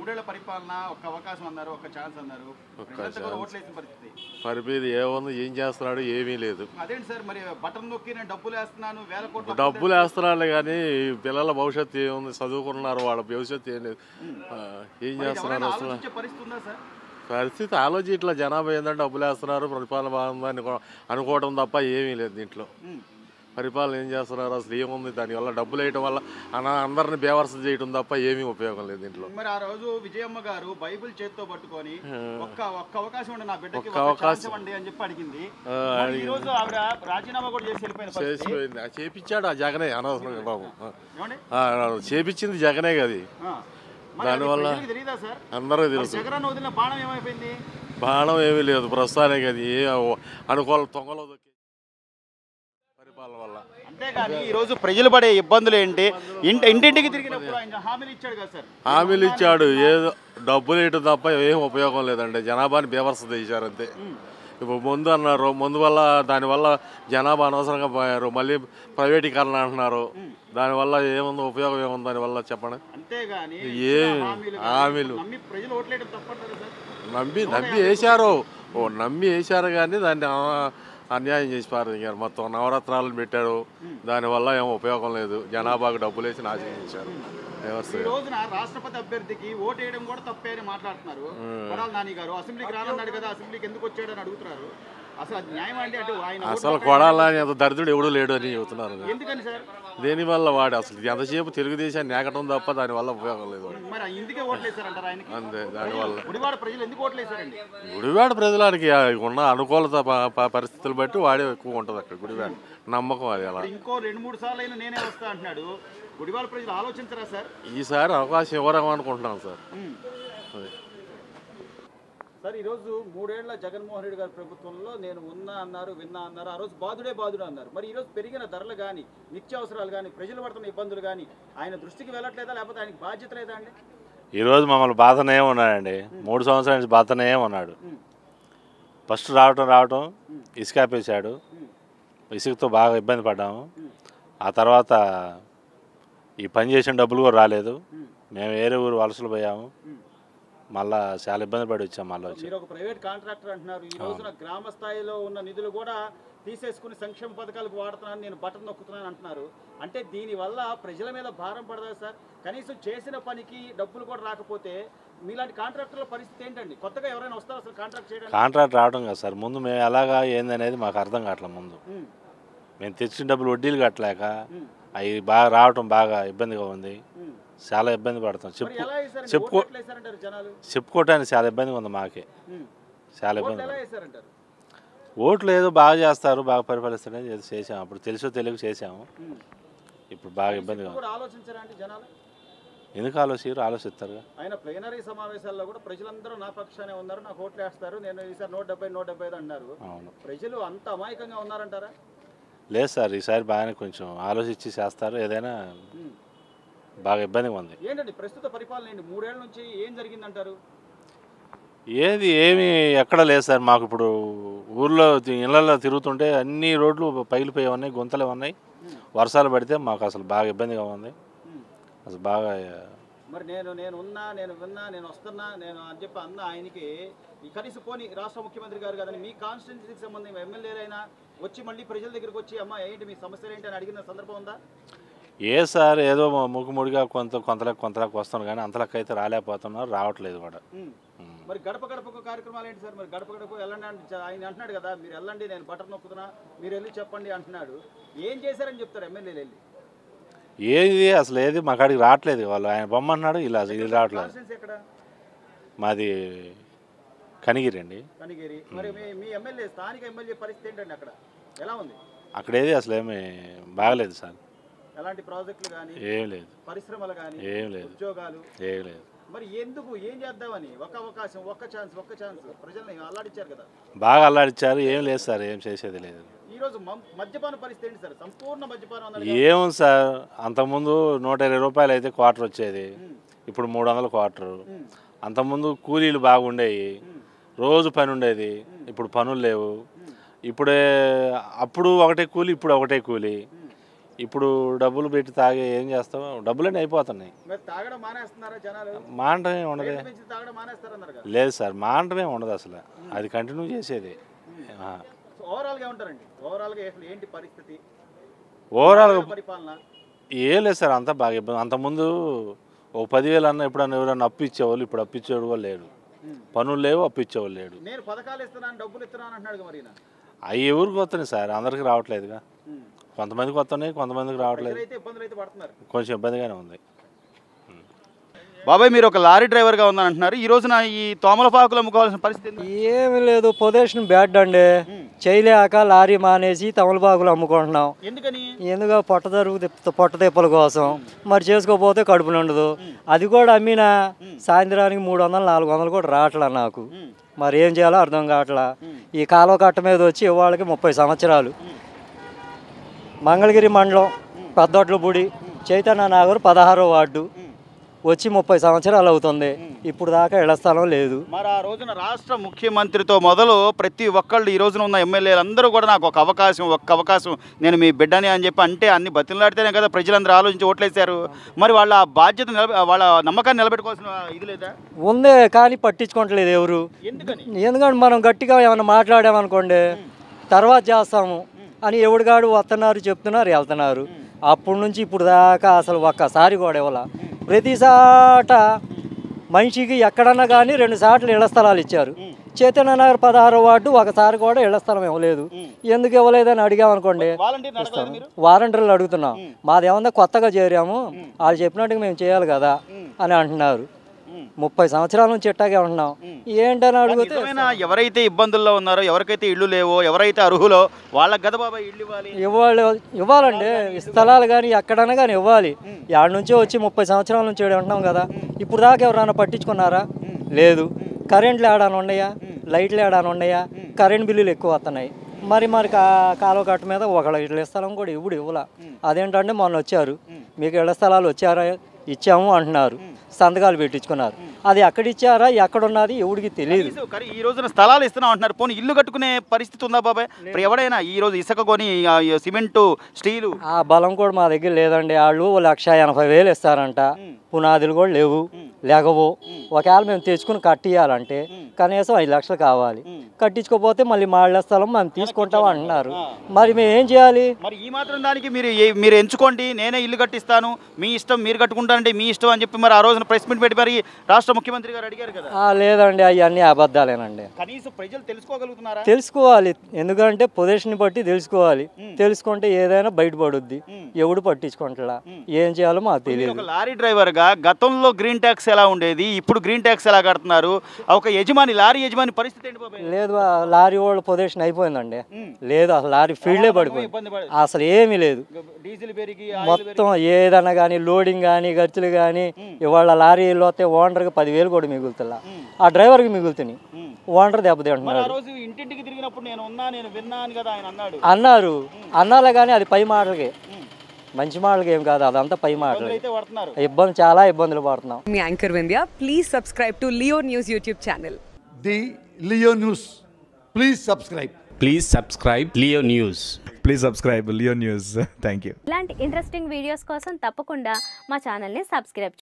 మూడేళ్ల పరిపాలన ఒక్క అవకాశం అన్నారు ఒక్క ఛాన్స్ అన్నారు ప్రజలంతా కూడా ఓట్లేసిన పరిస్థితి పరిమితి ఏముంది ఏం చేస్తున్నాడు ఏమీ లేదు అదేంటి సార్ మరి బటన్ నొక్కి నేను డబ్బులు వేస్తున్నాను వేల కోట్ల డబ్బులు వేస్తున్నాడు కానీ పిల్లల భవిష్యత్తు ఏముంది చదువుకున్నారు వాళ్ళ భవిష్యత్తు ఏం లేదు ఆ, ఏం మరి చేస్తున్నారు ఎవరైనా అసలు ఆలోచించే పరిస్థితి ఉందా సార్ పరిస్థితి ఆలోచి ఇట్లా జనాభా ఏంటంటే డబ్బులు వేస్తున్నారు పరిపాలన బాగుందని అనుకో- అనుకోవడం తప్ప ఏమీ లేదు దీంట్లో ఉమ్. పరిపాలన ఏం చేస్తున్నారు అసలు ఏముంది దానివల్ల డబ్బులు వేయటం వల్ల అన అందరిని బేవర్స చేయడం తప్ప ఏమీ ఉపయోగం లేదు దీంట్లో మరి ఆ రోజు విజయమ్మ గారు బైబిల్ చేత్తో పట్టుకొని ఒక్క ఒక్క అవకాశం ఉండి నా బిడ్డకి ఒక్క ఒక్క ఛాన్స్ అవకాశం. ఇవ్వండి అని చెప్పి అడిగింది ఆ, మరి ఈ రోజు ఆవిడ రాజీనామా కూడా చేసి వెళ్ళిపోయిన పరిస్థితి చేసిపోయింది ఆ చేపించాడు ఆ జగనే అనవసరంగా బాబు ఆ. ఏమండి ఆ, చేపించింది జగనే కదా ఆ. మరి అది దానివల్ల- ప్రజలకు తెలియదా సార్ అందరికీ తెలుసు జగన్ వదిలిన బాణం ఏమైపోయింది బాణం ఏమీ లేదు ప్రస్తుతానికి అది ఏ అనుకూల తొంగలో దొక్కి పరిపాలన వల్ల అంతేగాని ఈ రోజు ప్రజలు పడే ఇబ్బందులు ఏంటి ఇంటి ఇంటింటికి తిరిగినప్పుడు ఆయన హామీలు ఇచ్చాడు కదా సార్ హామీలు ఇచ్చాడు ఏదో డబ్బులు ఇవ్వడం తప్ప ఏం ఉపయోగం లేదండి జనాభాని బేవర్స చేశారు అంతే ఇప్పుడు ముందు అన్నారు ముందు వల్ల దానివల్ల జనాభా అనవసరంగా పోయారు మళ్ళీ ప్రైవేటీకరణ అంటున్నారు దానివల్ల ఏముంది ఉపయోగం ఏముంది దానివల్ల చెప్పండి అంతేగాని ఏ ఇచ్చిన హామీలు కానీ హామీలు. నమ్మి ప్రజలు ఓట్లేయడం తప్పంటారా సార్ నమ్మి నమ్మి వేశారు ఓ నమ్మి వేశారు కానీ దాన్ని ఆ- అన్యాయం చేసి పారేసారు మొత్తం నవరత్నాలను పెట్టారు దానివల్ల ఏం ఉపయోగం లేదు జనాభాకు డబ్బులు వేసి నాశనం చేశారు వ్యవస్థ ఈ రోజున రాష్ట్రపతి అభ్యర్థికి ఓటు వేయడం కూడా తప్పే అని మాట్లాడుతున్నారు కొడాలి నాని గారు అసెంబ్లీకి రానన్నాడు కదా అసెంబ్లీకి ఎందుకు వచ్చాడని అడుగుతున్నారు అసలు అది న్యాయం అంటే అంటే ఆయన ఓటు అసలు పక్కన- కొడాలని అంత దరిద్రుడు ఎవడు లేడు అని చెబుతున్నారు ఎందుకని సార్ దేనివల్ల వాడు అసలు ఎంతసేపు తెలుగుదేశాన్ని నేకటం తప్ప దానివల్ల ఉపయోగం లేదు వాడికి. మరి ఇందుకే ఓట్లేసారంటారు ఆయనకి అంతే దానివల్ల గుడివాడ ప్రజలు ఎందుకు ఓట్లేసారండి గుడివాడ ప్రజలకి ఉన్న అనుకూలత ప- ప- పరిస్థితులు బట్టి వాడే ఎక్కువ ఉంటుంది అక్కడ గుడివాడ నమ్మకం అది అలా ఇంకో రెండు మూడు సార్లు అయినా నేనే వస్తా అంటున్నాడు గుడివాడ ప్రజలు ఆలోచించరా సార్ ఈసారి అవకాశం ఇవ్వరేమో అనుకుంటున్నాం సార్ అది. సార్ ఈరోజు మూడేళ్ల జగన్మోహన్ రెడ్డి గారి ప్రభుత్వంలో నేను ఉన్నా అన్నారు విన్నా అన్నారు ఆ రోజు బాధుడే బాధుడు అన్నారు మరి ఈరోజు పెరిగిన ధరలు కానీ నిత్యావసరాలు కానీ ప్రజలు పడుతున్న ఇబ్బందులు కానీ ఆయన దృష్టికి వెళ్ళట్లేదా లేకపోతే ఆయనకి బాధ్యత లేదా అండి ఈరోజు మమ్మల్ని బాధనే ఉన్నాడండి మూడు సంవత్సరాల నుంచి బాధనే ఉన్నాడు ఫస్ట్ రావటం రావటం ఇసుక ఆపేశాడు ఇసుకతో బాగా ఇబ్బంది పడ్డాము ఆ తర్వాత ఈ పని చేసిన డబ్బులు కూడా రాలేదు మేము వేరే ఊరు వలసలు పోయాము మళ్ళా చాలా ఇబ్బంది పడి వచ్చాం మళ్ళీ వచ్చి మీరు ఒక ప్రైవేట్ కాంట్రాక్టర్ అంటున్నారు ఈ రోజున గ్రామ స్థాయిలో ఉన్న నిధులు కూడా తీసేసుకుని సంక్షేమ పథకాలకు వాడుతున్నాను నేను బటన్ నొక్కుతున్నాను అంటున్నారు అంటే దీనివల్ల ప్రజల మీద భారం పడదా సార్ కనీసం చేసిన పనికి డబ్బులు కూడా రాకపోతే మీలాంటి కాంట్రాక్టర్ల పరిస్థితి ఏంటండి కొత్తగా ఎవరైనా వస్తారా అసలు కాంట్రాక్ట్ చేయడానికి కాంట్రాక్ట్ రావడం కదా సార్ ముందు మేము ఎలాగా ఏందనేది మాకు అర్థం కావట్లేదు ముందు ఉమ్, మేము తెచ్చిన డబ్బులు వడ్డీలు కట్టలేక ఉమ్, అవి బాగా రావటం బాగా ఇబ్బందిగా ఉంది ఉమ్. చాలా ఇబ్బంది పడతాం మరి చెప్పు ఎలా వేశారండి చెప్పుకో ఓట్లు ఎట్లా వేశారంటారు జనాలు చెప్పుకోవటానికి చాలా ఇబ్బందిగా ఉంది మాకే ఉమ్. చాలా ఓట్లు ఇబ్బంది ఎలా వేశారంటారు ఓట్లు ఏదో బాగా చేస్తారు బాగా పరిపాలిస్తారని ఏదో చేసాము అప్పుడు తెలుసో తెలియక చేసాము ఉమ్. ఇప్పుడు బాగా ఇబ్బందిగా ఇప్పుడు ఉంది కూడా ఆలోచించరా అండి జనాలు ఎందుకు ఆలోచించారు ఆలోచిస్తారు ఆయన ప్లీనరీ సమావేశాల్లో కూడా ప్రజలందరూ నా పక్షానే ఉన్నారు నాకు ఓట్లు వేస్తారు నేను ఈసారి నూట డెబ్బై నూట డెబ్బై ఐదు అన్నారు అవును ప్రజలు అంత అమాయకంగా ఉన్నారంటారా లేదు సార్ ఈసారి బాగానే కొంచెం ఆలోచించి చేస్తారు ఏదైనా ఉమ్. బాగా ఇబ్బందిగా ఉంది ఏంటండి ప్రస్తుత పరిపాలన ఏంటి మూడేళ్ల నుంచి ఏం జరిగిందంటారు ఏది ఏమి ఎక్కడ లేదు సార్ మాకు ఇప్పుడు ఊర్లో తి- ఇళ్ళల్లో తిరుగుతుంటే అన్ని రోడ్లు పగిలిపోయి ఉన్నాయి గుంతలు ఉన్నాయి వర్షాలు పడితే మాకు అసలు బాగా ఇబ్బందిగా ఉంది ఉమ్. అసలు బాగా మరి నేను నేను ఉన్నా నేను విన్నా నేను వస్తున్నా నేను అని చెప్పి అన్న ఆయనకి ఈ కనీసం పోని రాష్ట్ర ముఖ్యమంత్రి గారు కదండి మీ కాన్స్టిట్యున్సీకి సంబంధించిన ఎమ్మెల్యేలైనా వచ్చి మళ్ళీ ప్రజల దగ్గరికి వచ్చి అమ్మ ఏంటి మీ సమస్యలు ఏంటి అని అడిగిన సందర్భం ఉందా ఏ సార్ ఏదో ముక్కుముడిగా కొంత కొంతలకు కొంతలకు వస్తాను కానీ అంతలకు అయితే రాలేకపోతున్నారు రావట్లేదు కూడా ఉమ్. ఉమ్. మరి గడప గడపకు కార్యక్రమాలు ఏంటి సార్ మరి గడప గడప వెళ్ళండి అంటే ఆయన అంటున్నాడు కదా మీరు వెళ్ళండి నేను బటర్ నొక్కుతున్నా మీరు వెళ్ళి చెప్పండి అంటున్నాడు ఏం చేశారని చెప్తారు ఎమ్మెల్యేలు వెళ్ళి ఏది అసలు ఏది మా కాడికి రావట్లేదు వాళ్ళు ఆయన బొమ్మ అన్నాడు ఇలా ఇది రావట్లేదు కాన్స్టిట్యున్సీ ఎక్కడ మాది కనిగిరి అండి కనిగిరి మరి మీ మీ ఎమ్మెల్యే స్థానిక ఎమ్మెల్యే పరిస్థితి ఏంటండి అక్కడ ఎలా ఉంది అక్కడ ఏది అసలు ఏమి బాగలేదు సార్ ఎలాంటి ప్రాజెక్టులు కానీ ఏం లేదు పరిశ్రమలు కానీ ఏం లేదు ఉద్యోగాలు ఏం లేదు మరి ఎందుకు ఏం చేద్దామని ఒక అవకాశం ఒక్క ఛాన్స్ ఒక్క ఛాన్స్ ప్రజల్ని అల్లాడిచ్చారు కదా బాగా అల్లాడిచ్చారు ఏం లేదు సార్ ఏం చేసేది లేదు ఈ రోజు మం- మద్యపాన పరిస్థితి ఏంటి సార్ సంపూర్ణ మద్యపానం అన్నది ఏముంది సార్ అంతకుముందు నూట ఇరవై రూపాయలు అయితే క్వార్టర్ వచ్చేది ఉమ్, ఇప్పుడు మూడు వందల క్వార్టరు ఉమ్, అంతకుముందు కూలీలు బాగుండేవి ఉమ్, రోజు పని ఉండేది ఇప్పుడు పనులు లేవు ఇప్పుడే అప్పుడు ఒకటే కూలి ఇప్పుడు ఒకటే కూలి ఉమ్, ఇప్పుడు డబ్బులు పెట్టి తాగి ఏం చేస్తావు డబ్బులన్నీ అయిపోతున్నాయి మరి తాగడం మానేస్తున్నారా జనాలు మానటమే ఉండదు రేట్లు పెంచి తాగడం మానేస్తారన్నారు కదా లేదు సార్ మానటమే ఉండదు అసలు అది కంటిన్యూ చేసేది ఆ. సో ఓవరాల్గా ఏమంటారండి ఓవరాల్గా అసలు ఏంటి పరిస్థితి ఓవరాల్గా పరిపాలన ఏం లేదు సార్ అంతా బాగా ఇబ్బంది అంతకుముందు ఒక పదివేలు అన్న ఎప్పుడన్నా ఎవరైనా అప్పు ఇచ్చేవాళ్ళు ఇప్పుడు అప్పు ఇచ్చేవాడు కూడా లేడు పనులు లేవు అప్పు ఇచ్చేవాళ్ళు లేడు నేను పథకాలు ఇస్తున్నాను డబ్బులు ఇస్తున్నాను అంటున్నాడు మరి ఈయన. అవి ఎవరికి వస్తున్నాయి సార్ అందరికి రావట్లేదుగా ఉమ్. కొంతమందికి వస్తున్నాయి కొంతమందికి రావట్లేదు ప్రజలైతే ఇబ్బందులు అయితే పడుతున్నారు కొంచెం ఇబ్బందిగానే ఉంది బాబాయ్ మీరు ఒక లారీ డ్రైవర్గా ఉందని అంటున్నారు ఈ రోజున ఈ తోమలపాకులు అమ్ముకోవాల్సిన పరిస్థితి ఏంది? ఏమి లేదు పొజిషన్ బ్యాడ్ అండి చేయలేక లారీ మానేసి తమలపాకులు అమ్ముకుంటున్నాం ఎందుకని ఎందుకు పొట్ట తరుగు పొట్ట తిప్పల కోసం మరి చేసుకోపోతే కడుపు ఉండదు అది కూడా అమ్మిన సాయంత్రానికి మూడు వందలు నాలుగు వందలు కూడా రావట్లా నాకు మరి ఏం చేయాలో అర్థం కావట్లా ఈ కాలువ కట్ట మీద వచ్చి ఇవాళకి ముప్పై సంవత్సరాలు మంగళగిరి మండలం పెద్దొట్లపూడి చైతన్య నగర్ పదహారో వార్డు వచ్చి ముప్పై సంవత్సరాలు అవుతుంది ఇప్పుడు దాకా ఇళ్ల స్థలం లేదు మరి ఆ రోజున రాష్ట్ర ముఖ్యమంత్రితో మొదలు ప్రతి ఒక్కళ్ళు ఈ రోజున ఉన్న ఎమ్మెల్యేలు అందరూ కూడా నాకు ఒక అవకాశం ఒక్క అవకాశం నేను మీ బిడ్డని అని చెప్పి అంటే అన్ని బతిలాడితేనే కదా ప్రజలందరూ ఆలోచించి ఓట్లేశారు మరి వాళ్ళ బాధ్యత నిలబె వాళ్ళ నమ్మకాన్ని నిలబెట్టుకోవాల్సిన ఇది లేదా ఉందే కానీ పట్టించుకోవట్లేదు ఎవరు ఎందుకని ఎందుకంటే మనం గట్టిగా ఏమైనా మాట్లాడామనుకోండి తర్వాత చేస్తాము అని ఎవడిగాడు వస్తున్నారు చెప్తున్నారు వెళ్తున్నారు అప్పటి నుంచి ఇప్పుడు దాకా అసలు ఒక్కసారి కూడా ఇవ్వాల ప్రతిసాట మనిషికి ఎక్కడన్నా కానీ రెండు సార్లు ఇళ్ల స్థలాలు ఇచ్చారు చైతన్య నగర్ పదహారు వార్డు ఒకసారి కూడా ఇళ్ల స్థలం ఇవ్వలేదు ఎందుకు ఇవ్వలేదని అడిగామనుకోండి వాలంటీర్ అడగలేదు మీరు వారంటీర్లు అడుగుతున్నాం మాది ఏమన్నా కొత్తగా చేరాము వాళ్ళు చెప్పినట్టుగా మేము చేయాలి కదా అని అంటున్నారు ముప్పై సంవత్సరాల నుంచి ఇట్టాగే ఉంటున్నాం ఏంటని అడిగితే నిజమైన ఎవరైతే ఇబ్బందుల్లో ఉన్నారో ఎవరికైతే ఇళ్ళు లేవో ఎవరైతే అర్హులో వాళ్ళకి గద బాబాయ్ ఇళ్ళు ఇవ్వాలి ఇవ్వాలి ఇవ్వాలండి ఈ స్థలాలు కానీ ఎక్కడైనా కానీ ఇవ్వాలి యాడ నుంచో వచ్చి ముప్పై సంవత్సరాల నుంచి ఈడ ఉంటున్నాం కదా ఇప్పుడు దాకా ఎవరైనా పట్టించుకున్నారా లేదు కరెంట్లు ఏడాను ఉన్నాయా లైట్లు ఏడాను ఉన్నాయా కరెంట్ బిల్లులు ఎక్కువ వస్తున్నాయి మరి మరి కా కాలువ కట్ట మీద ఒకళ్ళ ఇళ్ళ స్థలం కూడా ఇవ్వడు ఇవ్వలా అదేంటంటే మొన్న వచ్చారు మీకు ఇళ్ల స్థలాలు వచ్చారా ఇచ్చాము అంటున్నారు సంతకాలు పెట్టించుకున్నారు అది ఎక్కడ ఇచ్చారా ఎక్కడ ఉన్నది ఎవడికి తెలియదు కనీసం కరీ ఈ రోజున స్థలాలు ఇస్తున్నాం అంటున్నారు పోనీ ఇల్లు కట్టుకునే పరిస్థితి ఉందా బాబాయ్ ఇప్పుడు ఎవడైనా ఈ రోజు ఇసుక కొని ఆ, ఈ సిమెంటు స్టీలు ఆ బలం కూడా మా దగ్గర లేదండి వాళ్ళు ఓ లక్ష ఎనభై వేలు ఇస్తారంట పునాదులు కూడా లేవు లేకవు ఒకవేళ మేము తెచ్చుకుని కట్టియాలంటే కనీసం ఐదు లక్షలు కావాలి కట్టించుకోకపోతే మళ్ళీ మా ఇళ్ల స్థలం మేము తీసుకుంటాం అంటున్నారు మరి మేము ఏం చేయాలి మరి ఈ మాత్రం దానికి మీరు ఏ- మీరు ఎంచుకోండి నేనే ఇల్లు కట్టిస్తాను మీ ఇష్టం మీరు కట్టుకుంటానంటే మీ ఇష్టం అని చెప్పి మరి ఆ రోజున ప్రెస్ మీట్ పెట్టి మరి రాష్ట్ర ముఖ్యమంత్రి గారు అడిగారు కదా ఆ, లేదండి అవన్నీ అబద్ధాలేనండి కనీసం ప్రజలు తెలుసుకోగలుగుతున్నారా తెలుసుకోవాలి ఎందుకంటే పొజిషన్ బట్టి తెలుసుకోవాలి తెలుసుకుంటే ఏదైనా బయటపడుద్ది ఎవడు పట్టించుకుంటా ఏం చేయాలో మాకు మీరు తెలియదు ఒక లారీ డ్రైవర్ గా గతంలో గ్రీన్ ట్యాక్స్ ఎలా ఉండేది ఇప్పుడు గ్రీన్ ట్యాక్స్ ఎలా కడుతున్నారు ఒక యజమాని లారీ యజమాని పరిస్థితి ఏంటి బాబాయ్ లేదు ఆ లారీ వాళ్ళ పొజిషన్ అయిపోయిందండి లేదు అసలు లారీ ఫీల్డే పడిపోయింది ఇబ్బంది పడి అసలు ఏమీ లేదు డీజిల్ పెరిగి మొత్తం ఏదన్నా కానీ లోడింగ్ కానీ ఖర్చులు కానీ ఇవాళ లారీలో వస్తే ఓనర్కి పదివేలు కూడా మిగులుతున్నా ఆ డ్రైవర్కి మిగులుతున్నాయి ఓనర్ మరి ఆ దెబ్బతింటున్నాడు రోజు ఇంటింటికి తిరిగినప్పుడు నేను ఉన్నా నేను విన్నా అని కదా ఆయన అన్నాడు అన్నారు అన్నాలే కానీ అది పై మాటలకి మంచి మాటలకి ఏం కాదు అదంతా పై మాటలకి అయితే పడుతున్నారు ఇబ్బంది చాలా ఇబ్బందులు పడుతున్నాం మీ anchor Vindhya please subscribe to Leo News YouTube channel the Leo News. Please subscribe. Please subscribe Leo News. Please subscribe Leo News thank you ఇలాంటి ఇంట్రెస్టింగ్ వీడియోస్ కోసం తప్పకుండా మా ఛానల్ని సబ్స్క్రైబ్